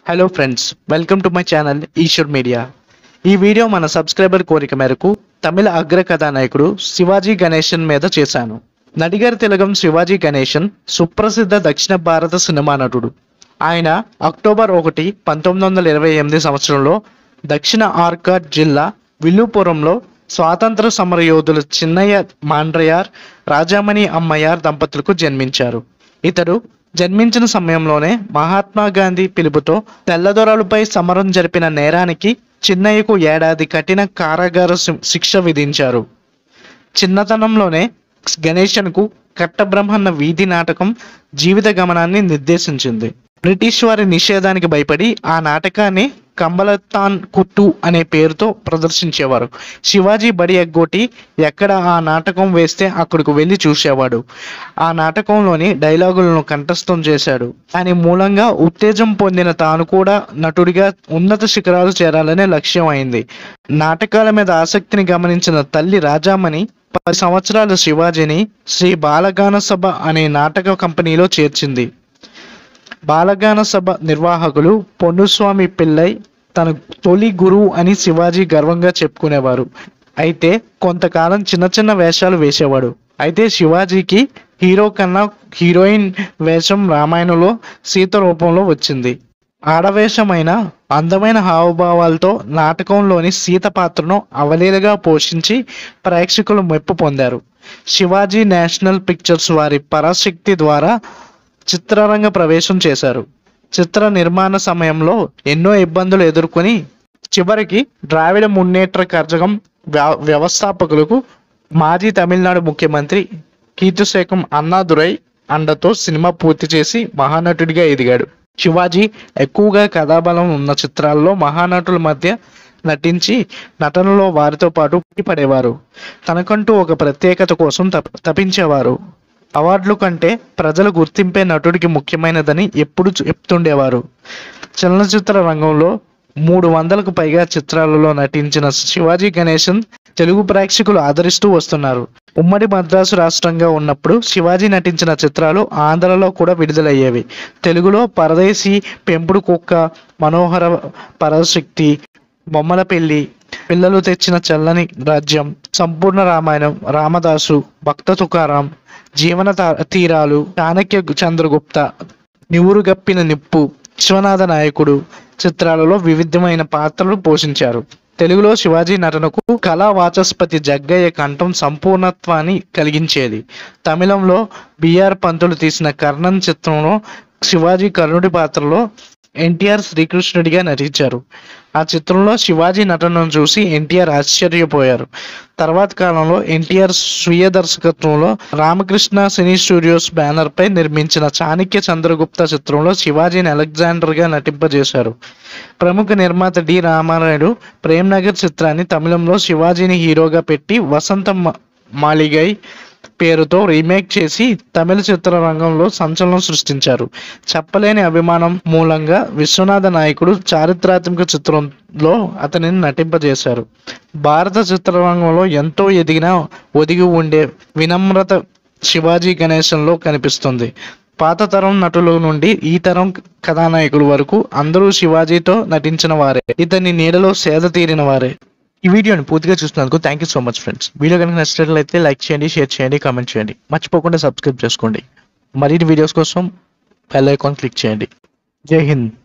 hello friends welcome to my channel Eshwar media ఈ video మన subscriber కోరిక మేరకు తమిళ అగ్ర కథానాయకుడు శివాజీ గణేశన్ మీద చేశాను నడిగర్ తిలగం శివాజీ గణేశన్ సుప్రసిద్ధ దక్షిణ భారత సినిమా నటుడు ఆయన అక్టోబర్ ఒకటి పంతొమ్మిది వందల ఇరవై ఎనిమిది సంవత్సరంలో దక్షిణ ఆర్కాడ్ జిల్లా విల్లుపురంలో స్వాతంత్ర సమరయోధులు చిన్నయ్య మాండ్రయార్ రాజామణి అమ్మయార్ దంపతులకు జన్మించారు ఇతడు జన్మించిన సమయంలోనే మహాత్మా గాంధీ పిలుపుతో తెల్లదొరలపై సమరం జరిపిన నేరానికి చిన్నయ్యకు ఏడాది కఠిన కారాగార శి- శిక్ష విధించారు చిన్నతనంలోనే గణేశన్కు కట్టబ్రహ్మన్న వీధి నాటకం జీవిత గమనాన్ని నిర్దేశించింది బ్రిటిష్ వారి నిషేధానికి భయపడి ఆ నాటకాన్ని కంబలతాన్ కుట్టు అనే పేరుతో ప్రదర్శించేవారు శివాజీ బడి ఎగ్గొట్టి ఎక్కడ ఆ నాటకం వేస్తే అక్కడికి వెళ్ళి చూసేవాడు ఆ నాటకంలోని డైలాగులను కంఠస్థం చేశాడు దాని మూలంగా ఉత్తేజం పొందిన తాను కూడా నటుడిగా ఉన్నత శిఖరాలు చేరాలనే లక్ష్యం అయింది నాటకాల మీద ఆసక్తిని గమనించిన తల్లి రాజామణి పది సంవత్సరాల శివాజీని శ్రీ బాలగాన సభ అనే నాటక కంపెనీలో చేర్చింది బాలగాన సభ నిర్వాహకులు పొన్నుస్వామి పిల్లై తన తొలి గురువు అని శివాజీ గర్వంగా చెప్పుకునేవారు అయితే కొంతకాలం చిన్న చిన్న వేషాలు వేసేవాడు అయితే శివాజీకి హీరో కన్నా హీరోయిన్ వేషం రామాయణంలో సీత రూపంలో వచ్చింది ఆడవేషమైన అందమైన హావభావాలతో నాటకంలోని సీత పాత్రను అవలీలగా పోషించి ప్రేక్షకులు మెప్పు పొందారు శివాజీ నేషనల్ పిక్చర్స్ వారి పరాశక్తి ద్వారా చిత్రరంగ ప్రవేశం చేశారు చిత్ర నిర్మాణ సమయంలో ఎన్నో ఇబ్బందులు ఎదుర్కొని చివరికి ద్రావిడ మున్నేట్ర కర్జకం వ్య- వ్యవస్థాపకులకు మాజీ తమిళనాడు ముఖ్యమంత్రి కీర్తిశేఖం అన్నాదురై అండతో సినిమా పూర్తి చేసి మహానటుడిగా ఎదిగాడు శివాజీ ఎక్కువగా కథాబలం ఉన్న చిత్రాల్లో మహానటుల మధ్య నటించి నటనలో వారితో పాటు పడేవారు తనకంటూ ఒక ప్రత్యేకత కోసం తప తపించేవారు అవార్డులు కంటే ప్రజల గుర్తింపే నటుడికి ముఖ్యమైనదని ఎప్పుడు చెప్తుండేవారు చలనచిత్ర రంగంలో మూడు వందలకు పైగా చిత్రాలలో నటించిన శివాజీ గణేశన్ తెలుగు ప్రేక్షకులు ఆదరిస్తూ వస్తున్నారు ఉమ్మడి మద్రాసు రాష్ట్రంగా ఉన్నప్పుడు శివాజీ నటించిన చిత్రాలు ఆంధ్రలో కూడా విడుదలయ్యేవి తెలుగులో పరదేశీ పెంపుడు కుక్క మనోహర పరశక్తి బొమ్మల పెళ్లి పిల్లలు తెచ్చిన చల్లని రాజ్యం సంపూర్ణ రామాయణం రామదాసు భక్త తుకారాం జీవన తా- తీరాలు చాణక్య చంద్రగుప్త నివురుగప్పిన నిప్పు విశ్వనాథ నాయకుడు చిత్రాలలో వివిధమైన పాత్రలు పోషించారు తెలుగులో శివాజీ నటనకు కళా వాచస్పతి జగ్గయ్య కంఠం సంపూర్ణత్వాన్ని కలిగించేది తమిళంలో బిఆర్ పంతులు తీసిన కర్ణన్ చిత్రంలో శివాజీ కర్ణుడి పాత్రలో ఎన్టీఆర్ శ్రీకృష్ణుడిగా నటించారు ఆ చిత్రంలో శివాజీ నటనను చూసి ఎన్టీఆర్ ఆశ్చర్యపోయారు తర్వాత కాలంలో ఎన్టీఆర్ స్వీయ దర్శకత్వంలో రామకృష్ణ సినీ స్టూడియోస్ బ్యానర్ పై నిర్మించిన చాణక్య చంద్రగుప్త చిత్రంలో శివాజీని అలెగ్జాండర్ గా నటింపజేశారు ప్రముఖ నిర్మాత డి రామారాయుడు ప్రేమ్ నగర్ చిత్రాన్ని తమిళంలో శివాజీని హీరోగా పెట్టి వసంత మ- మాలిగై పేరుతో రీమేక్ చేసి తమిళ చిత్రరంగంలో సంచలనం సృష్టించారు చెప్పలేని అభిమానం మూలంగా విశ్వనాథ నాయకుడు చారిత్రాత్మక చిత్రంలో అతనిని నటింపజేశారు భారత చిత్రరంగంలో ఎంతో ఎదిగిన ఒదిగి ఉండే వినమ్రత శివాజీ గణేశంలో కనిపిస్తుంది పాత తరం నటుల నుండి ఈ తరం కథానాయకుల వరకు అందరూ శివాజీతో నటించిన వారే ఇతని నీడలో సేద తీరిన వారే ఈ వీడియోని పూర్తిగా చూసినందుకు thank you so much friends video కనుక నచ్చినట్లయితే లైక్ చేయండి షేర్ చేయండి కామెంట్ చేయండి మర్చిపోకుండా సబ్స్క్రైబ్ చేసుకోండి మరిన్ని వీడియోస్ కోసం బెల్ ఐకాన్ క్లిక్ చేయండి జై హింద్